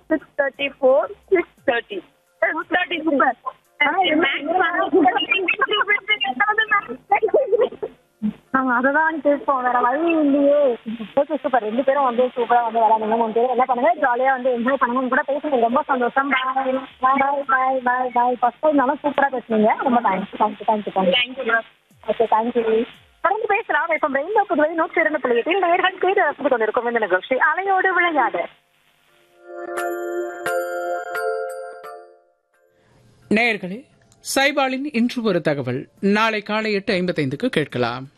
six thirty four six thirty six thirty super நாங்க அததான் கேட்போம் வேற வழி இல்லையே ஓகே சூப்பர் ரெண்டு பேரும் வந்து சூப்பரா வந்து விளையாடுங்க மூணு பேரும் என்ன பண்ணுங்க ஜாலியா வந்து என்ஜாய் பண்ணுங்க உங்க கூட பேசுறது ரொம்ப சந்தோஷம் பாய் பாய் பாய் பாய் பாய் ஃபர்ஸ்ட் டைம்னாலும் சூப்பரா பேசுனீங்க ரொம்ப thanks thank you thank you thank you thank you okay thank you தொடர்ந்து பேசலாம் இப்போ ரெயின்போ புதுவை நூற்றி இரண்டு புள்ளி எட்டில் நேர்கள் கேட்டு ரசித்துக் கொண்டிருக்கும் இந்த நிகழ்ச்சி அலையோடு விளையாடு நேயர்களே சைபாலின் இன்று ஒரு தகவல் நாளை காலை எட்டு ஐம்பத்தைந்துக்கு கேட்கலாம்